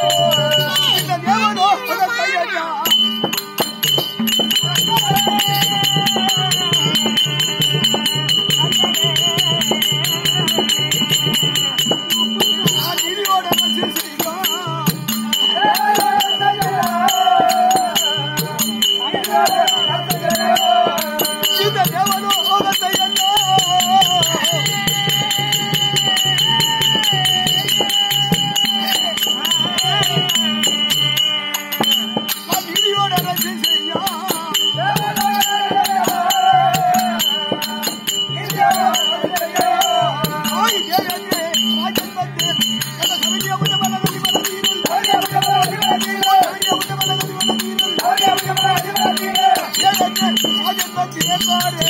இந்த தேவனோ கையா இடியோட இந்த தேவனோ கையா நான் இடியோட செய்யா ஆய் தேவனே ராஜபத்தே அந்த சமணியா உள்ள மலரடி மலரடி ராஜபத்தே பாரே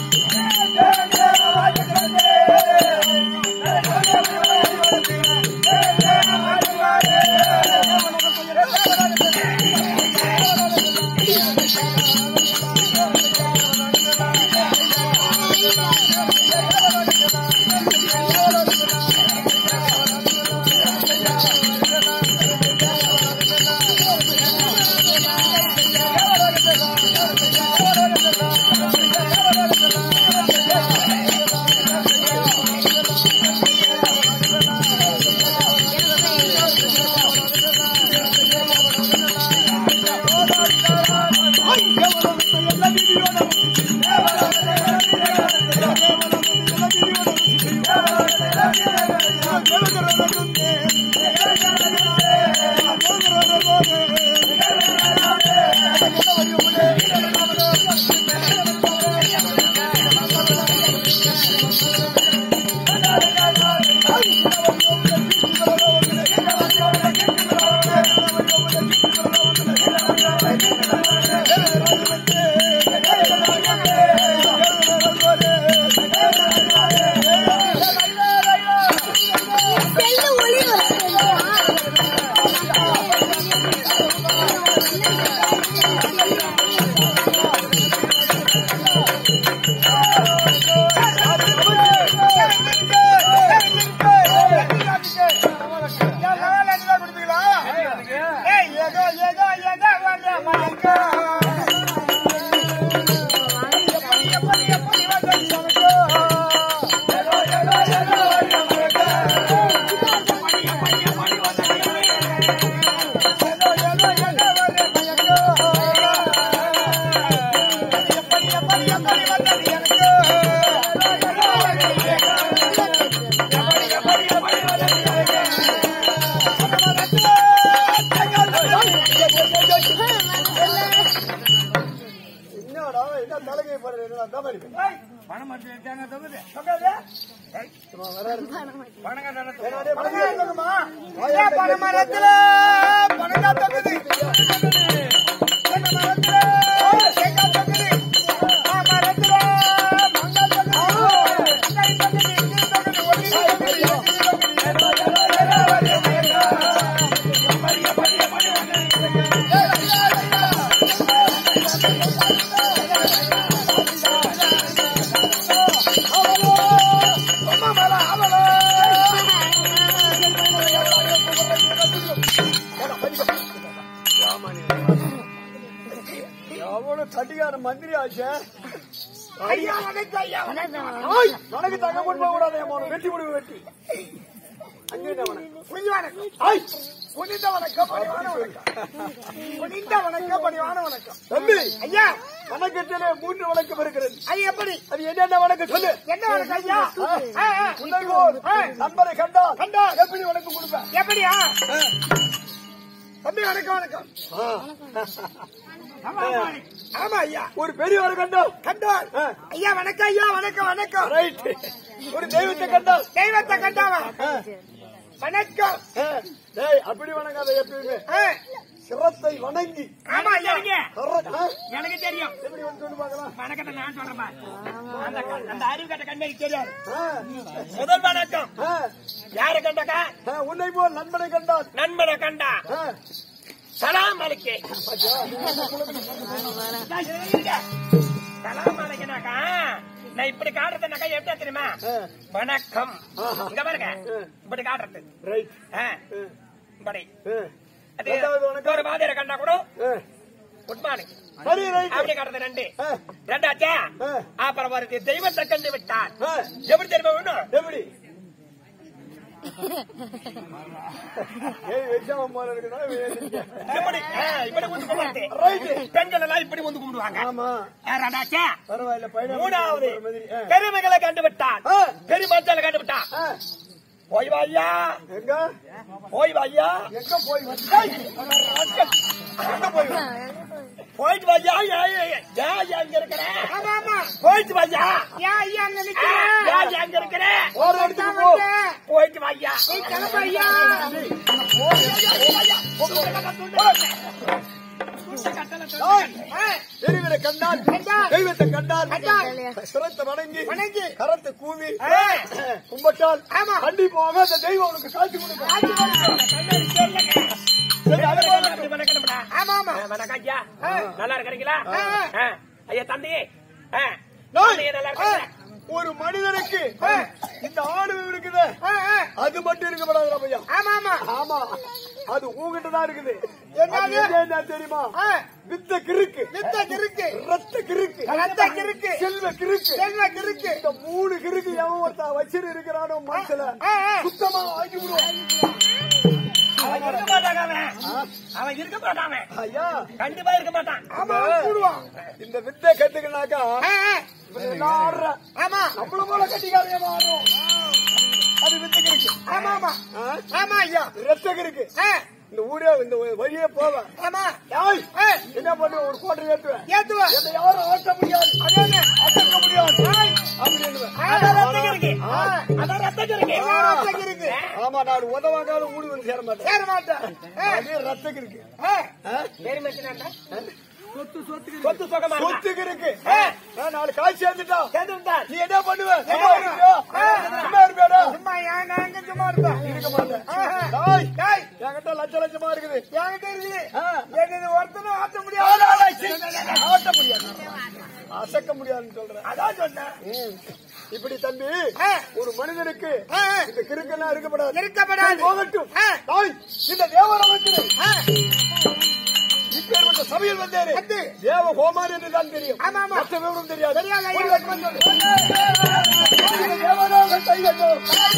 செல்லு ஒளி என்னடா என்ன தலைகை போடுற என்ன தவறு பணம் மட்டும் தேங்க தொகுது பணமரத்துல பணங்கா தகுதி பணமரத்துல தேங்காய் தகுதி மரத்துல மங்கா தகுதி தேங்காய் தகுதி இஞ்சி தகுதி ஒளி எவ்வளவு தட்டிக்கார மந்திரி ஆச்சே ஐயா வணக்கம் ஐயா ஆய், உனக்கு தங்க கொண்டு போக கூடாது என் மகனை. வெட்டி விடுவு வெட்டி அங்கே என்ன வணக்கம் புனித வணக்கம் ஆய், புனித வணக்கம் பணிவான வணக்கம் புனித வணக்கம் பணிவான வணக்கம் தம்பி ஐயா வணக்கத்திலே மூன்று வணக்கம் இருக்கிறது அது எப்படி அது என்னென்ன வணக்கம் சொல்லு என்ன வணக்கம் ஐயா உன்னையோர் நண்பரை கண்டா கண்டா எப்படி வணக்கம் கொடுப்பேன் எப்படியா தம்பி வணக்கம் வணக்கம் ஆமா ஐயா ஒரு பெரியவரை கண்டோம் கண்டால் ஐயா வணக்கம் ஐயா வணக்கம் வணக்கம் ரைட் ஒரு தெய்வத்தை கண்டால் தெய்வத்தை கண்டாவா வணக்கம் டேய் அப்படி வணங்காத எப்பயுமே சிரத்தை வணங்கி ஆமா ஐயா சிர- ஆ? எனக்கு தெரியும் எப்படி வந்து சொல்லு பார்க்கலாம் வணக்கத்தை நான் சொல்றேன் பாரு. அந்த க- அந்த அறிவு கட்ட கண்மைக்கு தெரியாது ஆ, முதல் வணக்கம் ஆ, யாரு கண்டக்கா ஆ, உன்னை போல் நண்பனை கண்டால் நண்பனை கண்டா ஆ, சலாம் அலைக்கே பாத்தியா? சலாம் அலைக்கனாக்கா நான் இப்படி காட்டுறதுனாக்கா எப்படி தெரியுமா ஆ, வணக்கம் ஆஹா. இங்க பாருங்க ஆ. இப்படி காட்டுறது ரைட் ஆ, ஆ, இப்படி ஆ, அது ரெண்டாவது வணக்கம். ஒரு மாதிரியை கண்டா கூட ஆ. குட் மார்னிங் சரி ரைட் அப்படி காட்டுறது ரெண்டு ஆ. ரெண்டாச்சா ஆ. அப்புறம் ஒரு தெய்வத்தை கண்டு விட்டார் ஆ. எப்படி தெரியுமா வேணும் எப்படி ஏய் வெச்சாம போல இருக்குதா இப்படி ஆ, இப்படி வந்து கும்பிடுறது ரைட் பெண்கள் எல்லாம் இப்படி வந்து கும்பிடுவாங்க ஆமா ஆ, ரெண்டாச்சா பரவாயில்ல பையன் மூணாவது மாதிரி ஆ. பெருமைகளை கண்டு விட்டான் ஆ. பெருமாச்சால கண்டு விட்டான் ஆ. போய் வாய்யா எங்க போய் வாய்யா எங்க போய் வந்தா எங்க போய் வந்த? போயிட்டு வாய்யா ஏன் ஏன், ஏன் ஏன் அங்க இருக்கிற போயிட்டு வாய்யா ஏன் ஏன் அங்க இருக்கிற ஒரு இடத்துக்கு போ போயிட்டு வாய்யா தெய்வத்தை கண்டால் தெய்வத்தை கண்டால் சிரத்தை வணங்கி கரத்தை கூவி கும்பட்டால் கண்டிப்பாக அந்த தெய்வம் உனக்கு காட்சி கொடுக்கும் சரி, அது போல. நல்லா இருக்கிறீங்களா ஆ. ஐயா தம்பி ஆ. நான் தம்பி, நல்லா இருக்கிறீங்களா ஒரு மனிதனுக்கு இந்த ஆணு இருக்குது அது மட்டும் இருக்கப்படாது பையா ஆமா அது உங்ககிட்ட தான் இருக்குது அது என்ன தெரியுமா வித்த கிறுக்கு வித்த கிறுக்கு ரத்த கிறுக்கு ரத்த கிறுக்கு செல்வ கிறுக்கு செல்வ கிறுக்கு இந்த மூணு கிறுக்கு எவன் ஒருத்தன் வச்சிரு இருக்கிறானோ மனசுல சுத்தமா ஆக்கி விடுவான் அவன் இருக்க மாட்டான் அவன் அவன் இருக்க மாட்டான் அவன். ஐயா கண்டிப்பா இருக்க மாட்டான் ஆமா கூடுவான் இந்த வித்தை கத்துக்கினாக்கா நான் ஆடுறேன் ஆமா நம்மள போல கட்டிக்காரங்க ஆடுறோம் அது வித்துக்கு இருக்கு ஆமா ஆமா ஆமா ஐயா ரத்தக்கு இருக்கு இந்த ஊரே இந்த வழியே போவேன் ஆமா என்ன பண்ணுவேன் ஒரு கோட்டை ஏத்துவேன் ஏத்துவேன் என்னை யாரும் ஆட்ட முடியாது அதே அசக்க முடியாது அதான் ரத்தம் இருக்கு. அதான் ரத்தம் இருக்கு. இருக்கு ஆமா நான் உதவாங்காலும் ஊடு வந்து சேர மாட்டேன் சேர மாட்டேன் அதே ரத்தக்கு இருக்கு பேரு மச்சினாண்டா? சொத்து சுகமா இருந்தா. சொத்துக்கு இருக்கு நான் நாலு காசு சேர்ந்துட்டா சேர்ந்துட்டான். நீ என்ன பண்ணுவ சும்மா இருப்பியா? சும்மா இருப்பியாடா இருக்க மாட்டேன் டாய், என்கிட்ட லட்ச லட்சமா இருக்குது என்கிட்ட இருக்குது ஒருத்தனும் ஆட்ட முடியாது ஆட்ட முடியாது அசக்க முடியாதுன்னு சொல்றேன் அதான் சொன்னேன் இப்படி தம்பி ஒரு மனிதனுக்கு இந்த கிறுக்கெல்லாம் இருக்கப்படாது இருக்கப்படாது போகட்டும் டாய், இந்த தேவராமத்தில் இப்பேற்பட்ட சபையில் வந்தாரு தேவ ஹோமார் என்று தான் தெரியும் மற்ற விவரம் தெரியாது ஒரு லட்சம் சொல்லு. இந்த தேவராமன் கையட்டும்.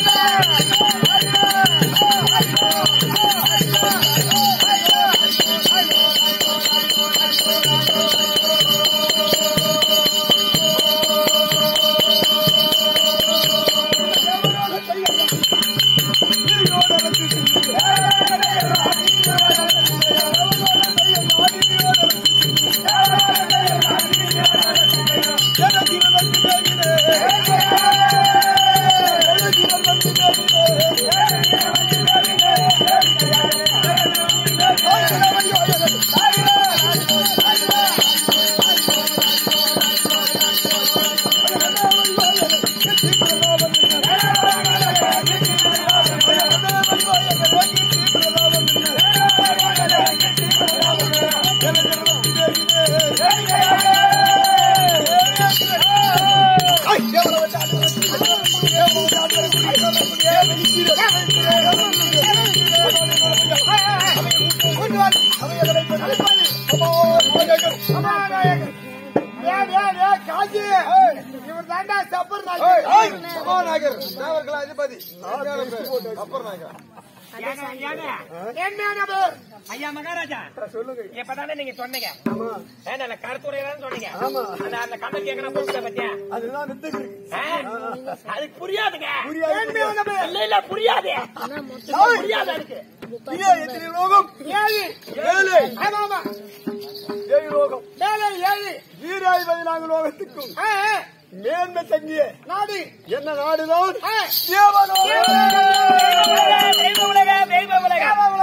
சபாநாயகர் தேவர்கள் அதிபதி அப்பர் நாயகர் ஏங்க, ஏங்க. ஐயா மகாராஜா சொல்லுங்க இப்பதானே நீங்க சொன்னீங்க ஆமா ஏன் நல்ல கருத்துரையெல்லாம் சொன்னீங்க ஆமா. அந்த அந்த கண்ணல் கேட்கற பொருளை பத்தியா அதுதான் வித்துக்கு இருக்கு ஆ? அதுக்கு புரியாதுங்க புரியாது இல்ல இல்ல புரியாது புரியாது அதுக்கு ஐயா, எத்தனை லோகம் ஏழு ஏழு ஏழு லோகம் வீராதிபதி நாங்கள் லோகத்துக்கும் மேன்மை தங்கிய நாடு என்ன நாடுதான் தேவலோகம். தெய்வ உலக தெய்வ உலக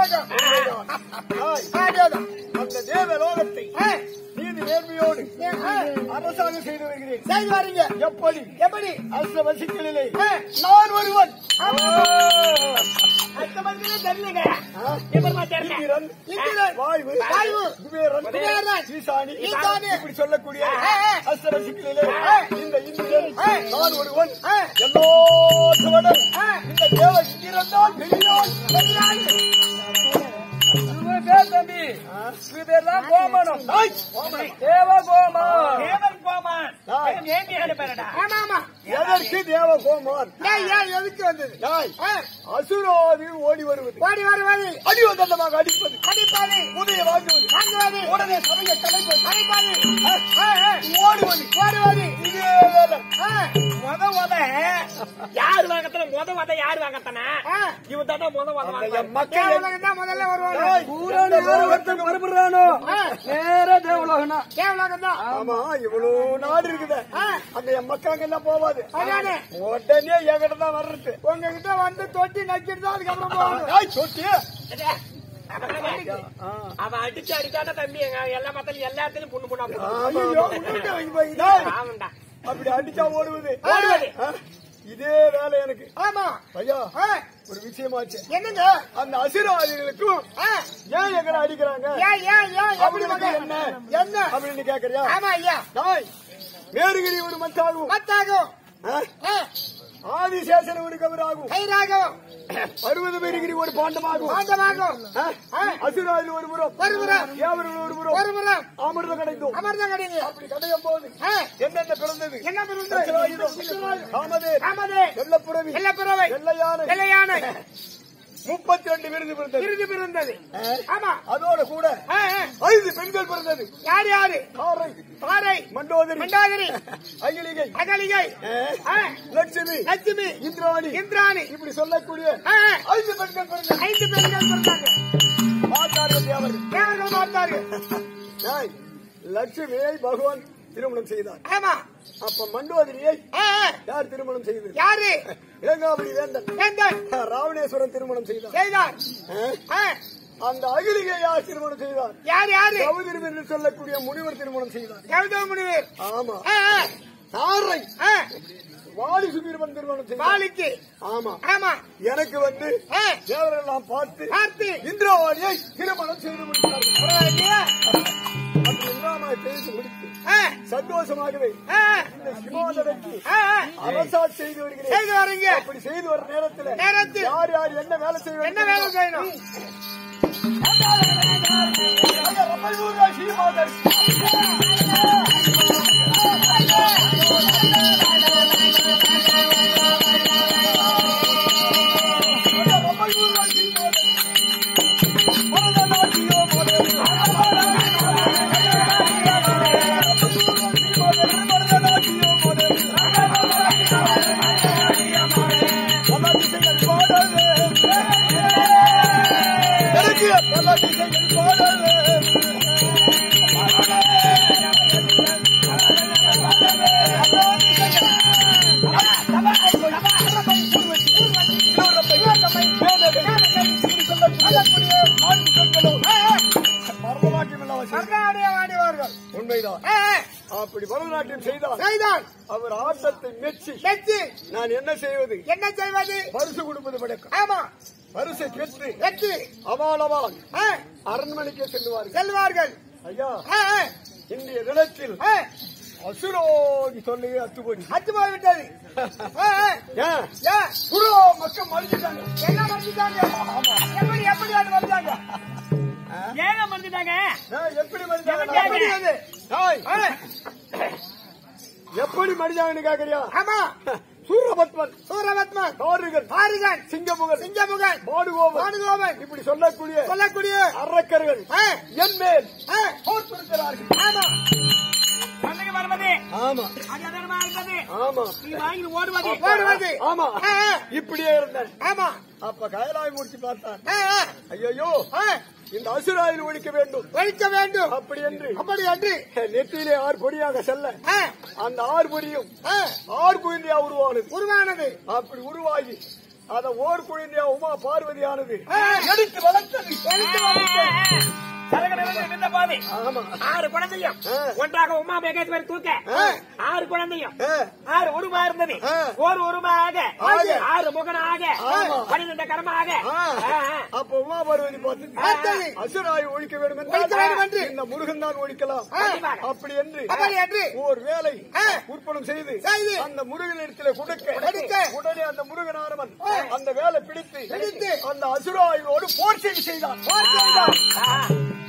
ஆய். அந்த தேவலோகத்தை நீதி நேர்மையோடு அரசாங்கம் செய்து வருகிறேன் செய்து வரீங்க எப்படி எப்படி அரச வசிகளிலே நான் ஒருவன் அந்த மந்திரம் தெரியலங்க எப்பமா தெரியல இந்திரன், இந்திரன், வாயு, குபேரன், குபேரன், ஈசானி, ஈசானி, இப்படி சொல்லக்கூடிய அஷ்டவசிகளிலே இந்த இந்திரன் நான் ஒருவன் எல்லாத்தோட இந்த தேவ இந்திரன் தான் பெரியான் பெரியான். தம்பி இது பேர் தான் கோமனம் தேவ கோமம் தேவர் கோமான் டேய். ஏந்தியான பேரடா ஆமா ஆமா எதற்கு தேவ கோமான் ஏய், ஏய், எதுக்கு வந்தது டேய், ஆ, அசுராதி ஓடி வருவது ஓடி வருவது அடிவதமாக அடிப்பது அடிப்பாது உதய வாங்குவது வாங்குவது உடனே சபையை கலைப்பது அடிப்பாது ஆ, ஆ, ஓடுவது ஓடுவது இதே வேலை ஆ, முத உத யார் வாங்கத்தன முத உத யார் வாங்கத்தனா ஆ. இவன் தானே முத உத அந்த வாங்க என் மக்கள் தேவலோகம் தான் முதல்ல வருவாங்க டேய், பூரண ஒருத்தன் மறுபடுறானோ நேர தேவலோகனா தேவலோகம் தான் ஆமா இவ்வளவு நாடு இருக்குது ஆ. அந்த என் மக்களுக்கு எல்லாம் போவாது அதானே. உடனே என்கிட்ட தான் வர்றது உங்ககிட்ட வந்து தொட்டி நக்கிட்டு தான் அதுக்கப்புறம் போகணும் டேய், சொட்டி ஆ. அவன் அடிச்சு அடிக்காத தம்பி எங்க எல்லா மத்தலும் எல்லா இடத்துலயும் புண்ணு புண்ணா போடுவான். ஐயோ, உன்கிட்ட வாங்கி போய் டேய், ஆமாண்டா அப்படி அடிச்சா ஓடுவது ஓடுவது. ஆ, இதே வேலை எனக்கு ஆமா ஐயா ஆ, ஒரு விஷயமாச்சு என்னங்க அந்த அசிராதிகளுக்கும் ஆ, ஏன் எங்களை அடிக்கிறாங்க ஏன் ஏன் ஏன் எப்படி அவங்களுக்கு மகன்? என்ன என்ன அப்படின்னு கேக்குறியா ஆமா ஐயா டாய் மேருகிரி ஒரு மத்தாகும் மத்தாகும் ஆ, ஆ, ஆதிசேஷன் ஒரு கவராகும் கைராகும் அறுபது பேருகிரி ஒரு பாண்டமாகும் பாண்டமாகும் ஆ, அசுராதி ஒரு புறம் ஒரு புறம். தேவர்கள் ஒரு புறம் ஒரு முறம் அமிர்தம் கிடைக்கும் அமர்தான் கிடைங்க அப்படி கிடைக்கும் போது ஆ, என்னென்ன பிறந்தது என்ன பிறந்தது? சத்ராயுதம், காமதே காமதே, வெள்ளப்புறவி வெள்ளப்பிறவை, வெள்ளையானை வெள்ளையானை, முப்பத்தி ரெண்டு விருது பிறந்தது விருது பிறந்தது ஆமா அதோட கூட ஆ, ஆ. ஐந்து பெண்கள் பிறந்தது யார் யாரு காரை பாறை மண்டோதரி மண்டாதிரி அகிலிகை அகலிகை ஆ, ஆ, லட்சுமி லட்சுமி இந்திராணி இந்திராணி இப்படி சொல்லக்கூடிய ஆ, ஆ. ஐந்து பெண்கள் பிறந்தது ஐந்து பெண்கள் பிறந்தாங்க ஆச்சாரிய தேவர் தேவர்கள் பார்த்தாரு ஏய், லட்சுமியை பகவான் திருமணம் செய்தார் ஆமா அப்ப மண்டோதரியை ஆ, ஆ. யார் திருமணம் செய்தது யாரு இளங்காவடி வேந்தன் வேந்தன் ராவணேஸ்வரன் திருமணம் செய்தார் செய்தார் ஆ, ஆ, அந்த அகிலிகை யார் திருமணம் செய்தார் யார் யாரு சௌதரி என்று சொல்லக்கூடிய முனிவர் திருமணம் செய்தார் கௌதம முனிவர் ஆமா ஆ, ஆ. தாரை ஆ, வாலி சுபீரமன் திருமணம் செய்தார் வாலிக்கு ஆமா ஆமா எனக்கு வந்து ஆ, தேவரெல்லாம் பார்த்து பார்த்து இந்திராவாணியை திருமணம் செய்து முடித்தார்கள் பரவாயில்லையா? அப்படி இந்திராமாவை செய்து முடித்து ஆ, சந்தோஷமாகவே ஆ, இந்த சிவாதனைக்கு ஆ, ஆ. அரசா செய்து வருகிறேன் செய்து வரீங்க அப்படி செய்து வர நேரத்தில் நேரத்தில் யார் யார் என்ன வேலை செய்ய என்ன வேலை செய்யணும் எனக்கு பல திசைகள் போடவே பரதநாட்டியம் ஆடுவார்கள் உண்மைதான் ஆ, ஆ. அப்படி பரதநாட்டியம் செய்தால் செய்தால் அவர் ஆட்டத்தை மெச்சி வெற்றி நான் என்ன செய்வது என்ன செய்வது பரிசு கொடுப்பது பழக்கம் ஆமா பரிசை பெற்று வெற்றி அவாலவான் ஆ, அரண்மனைக்கு செல்வார்கள் செல்வார்கள் ஐயா ஆ, ஆ. இன்றைய தினத்தில் ஆ, அசுரோகி சொல்லுங்க அத்துப்படி அத்து போய்விட்டது ஆ, ஆ. ஏன் ஏன்? குரு மக்கள் மறிச்சிட்டாங்க எல்லாம் மறைச்சிட்டாங்க. எப்படி எப்படி அது மறைச்சாங்க? ஏங்க மறந்துட்டாங்க ஏன், எப்படி மறிச்சாங்க எப்படி அது? ஏய், ஆ, எப்படி மறிச்சாங்கன்னு கேக்குறியா ஆமா சூரபத்மன் சூரபத்மன் காரிகன் பாரிகன் சிங்கமுகன் சிங்கமுகன் பாடுகோவன் பானுகோபன் இப்படி சொல்லக்கூடிய சொல்லக்கூடிய அரக்கர்கள் ஆ, என் மேல் ஆ, போர் தொடுக்கிறார்கள் ஆமா மண்ணுக்கு வருவது ஆமா அது அதர்மா இருந்தது ஆமா நீ வாங்கி ஓடுவது ஓடுவது ஆமா ஆ, ஆ, இப்படியே இருந்தேன் ஆமா அப்ப கைலாய மூர்த்தி பார்த்தான் ஆ, ஆ, ஐயோ ஆ, இந்த அசுராயில் ஒழிக்க வேண்டும் ஒழிக்க வேண்டும் அப்படி என்று அப்படி அன்று நெத்தியிலே ஆறு பொடியாக செல்ல ஆ, அந்த ஆறு பொடியும் ஆ, ஆறு குழந்தையா உருவானது உருவானது அப்படி உருவாகி அத ஓர் குழந்தையா உமா பார்வதியானது ஆ. எடுத்து வளர்த்தது எடுத்து வளர்த்தது. சரக்கு நிறைந்து நின்ற போது ஆமா ஆறு குழந்தையும் ஆ. ஒன்றாக உமா மேகேஸ்வரி தூக்க ஆ. ஆறு குழந்தையும் ஆ. ஆறு உருமா இருந்தது ஆ. ஒரு உருமாக ஆக. ஆறு முகனாக ஆமா. பன்னிரண்டு கரமாக ஆ. ஆ, ஆ. அப்ப உமா பார்வதி பார்த்து பார்த்தது. அசுராய் ஒழிக்க வேண்டும் ஒழிக்க வேண்டும் என்று. என்றால் இந்த முருகன் தான் ஒழிக்கலாம் ஆ. அப்படி என்று அப்படி என்று. ஓர் வேலை ஆ. உற்பணம் செய்து செய்து. அந்த முருகன் இடத்துல கொடுக்க கொடுக்க. உடனே அந்த முருகனானவன் ஆ. அந்த வேலை பிடித்து பிடித்து. அந்த அசுராயோடு போர் செய்து செய்தான் போர் செய்தான். ஆ.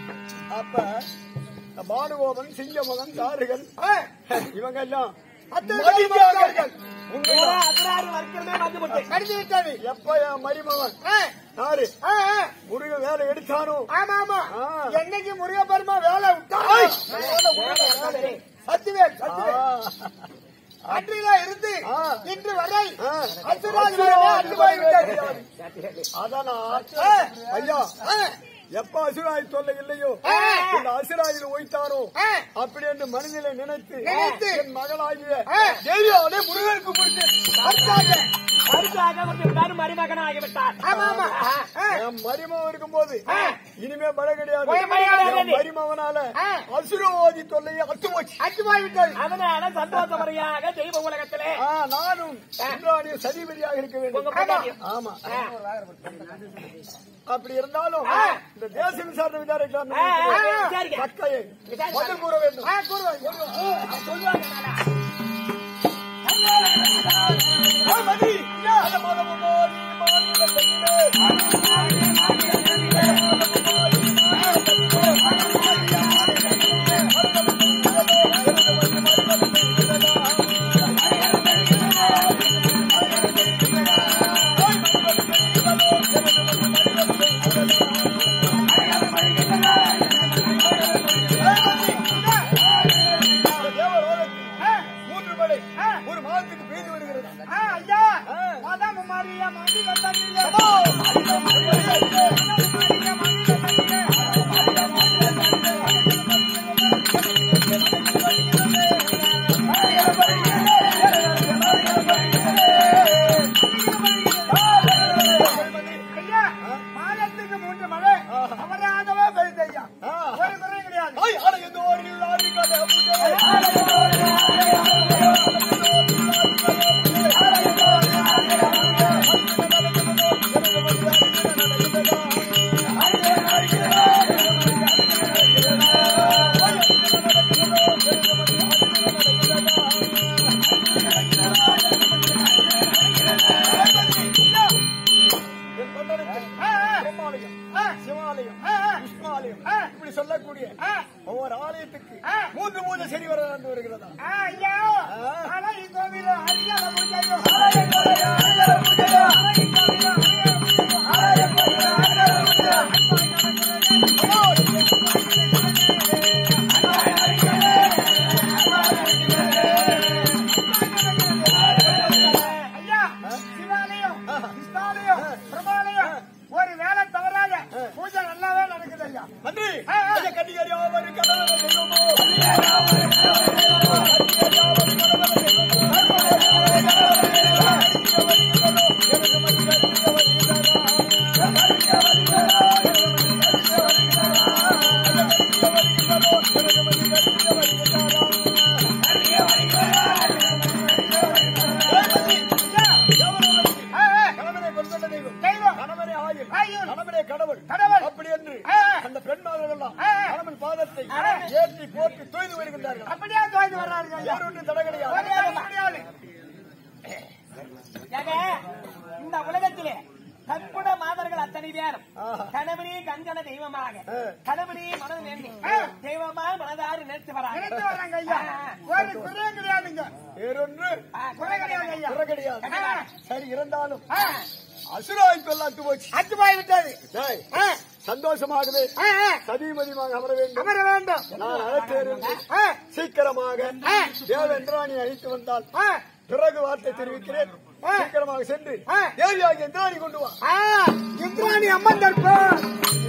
அப்ப இந்த பானுகோபன் சிங்கமகன் தாருகன் இவங்க எல்லாம் அத்தனை மதிக்காதவர்கள். உண்மைதான். அதிராறு வர்க்கமே வந்து போட்டு கடிச்சு விட்டது எப்ப என் மருமகன் ஆ, யாரு ஆ, ஆ. முருக வேலை எடுத்தானோ ஆமா ஆமா ஆ. என்னைக்கு முருகப்பெருமா வேலை விட்டாரோ சத்துவேல் சத்துவேல் அன்றில இருந்து ஆ. இன்று வரை ஆ. அசுராஜ் வரவே அன்று போய்விட்டது அதனால் ஆ. ஐயா ஆ, எப்ப அசுராய் தொல்லை இல்லையோ ஆ. இந்த அசுராயில் ஒய்த்தாரோ ஆ. அப்படி என்று மனதிலே நினைத்து நினைத்து. என் மகளாகிய ஆ. தேவியாவதே முருகனுக்கு கொடுத்து அடுத்தாக. அடுத்தாக வந்து விட்டார் மருமகன் ஆகிவிட்டார் ஆமா ஆமா ஆ, என் மருமகன் இருக்கும்போது ஆ. இனிமே மழை கிடையாது மழை கிடையாது. என் மருமகனால ஆ. அசுரவாதி தொல்லையை அத்து போச்சு அன்று போய்விட்டது அதனால சந்தோஷமறையாக தெய்வ உலகத்திலே ஆ, நானும் இந்திராணியும் சதிபதியாக இருக்க உங்க வேண்டும் பொண்டாட்டியும். ஆமா ஆ. அப்படி இருந்தாலும் ஆ. இந்த தேச விசாரணை விசாரிக்கலாம் ஆ, ஆ, ஆ, விசாரிக்க. சக்கையை விசாரிக்க. பதில் கூற வேண்டும் ஆ, கூறுவாய். சொல்லுவாங்க நானா? ஆ, மதி. அந்த மதமும் மோதி மாநில பெண்ணிலே. இந்த தேவலோகத்தில் ஆ, மூன்று மழை ஆ. ஒரு மாதத்துக்கு பெய்து வருகிறது ஆ, ஐயா ஆ. மதம் மாறியா மந்திர தண்ணீர் ஐயா மாதத்துக்கு மூன்று மழை அவராகவே பெய்து ஐயா ஆ. ஒரு குறை கிடையாது ஐ, அட எந்த ஓரில் ஆதிக்காத பூஜை. என் மன்னனுக்கு ஆ, ஆ. பிரம்மாலயம், ஆ. சிவாலயம் ஆ, ஆ. விஷ்ணுவாலயம் ஆ. இப்படி சொல்லக்கூடிய ஆ. ஒவ்வொரு ஆலயத்துக்கு ஆ. மூன்று மூன்று சரி வர நடந்து வருகிறதா ஆ, ஐயா ஆ. ஆனா இக்கோவில அரியால பூஜையோ ஐயா சிவாலயம் கிருஷ்ணாலயம் பிரபாலயம் ஒரு வேலை தவறாக பூஜை நல்லாவே நடக்குது ஐயா நன்றி ஆ, ஆ. ஐயா, கன்னிகாரியாவது கணவனை தெய்வமோ. ஆ, ஆ. கணவனை கொல்கொண்ட தெய்வம் தெய்வம். கணவனை ஆயுள் ஆயுள். கணவனே கடவுள் கடவுள். அப்படி என்று ஆ, ஆ. அந்த பெண்மார்கள் எல்லாம் ஆ, ஆ. கணவன் பாதத்தை ஆ. ஏற்றி போற்றி தொய்து வருகின்றார்கள் அப்படியே தோய்ந்து வர்றாருங்க ஐயா வேறொன்று தடை ஒரு கிடையாது வேலை கிடையாது ஏங்க, இந்த உலகத்திலே கற்புட மாதர்கள் அத்தனை பேரும் ஆஹா. கணவனே கண்கண தெய்வமாக ஆ. கணவனே மனது வேண்டி ஆ. தெய்வமா மனதாறு நினைத்து வராங்க நினைத்து வர்றாங்க ஐயா ஒரு குறையே கிடையாதுங்க வேறொன்று ஆ, குறை கிடையாது ஐயா குறை கிடையாது ஆ. சரி இருந்தாலும் ஆ, அசுராய் கொல்லாத்து போச்சு அத்து போய் விட்டது டேய், ஆ, சந்தோஷமாகவே ஆ, ஆ. சதிமதிமாக அமர வேண்டும் அமர வேண்டும் நான் அழைத்தேன் ஆ, சீக்கிரமாக ஆ. தேவேந்திராணி அழைத்து வந்தால் ஆ, பிறகு வார்த்தை தெரிவிக்கிறேன் ஆ. சீக்கிரமாக சென்று ஆ. தேவியாகிய இந்திராணி கொண்டு வா ஆ, இந்திராணி அம்மன் தற்போம்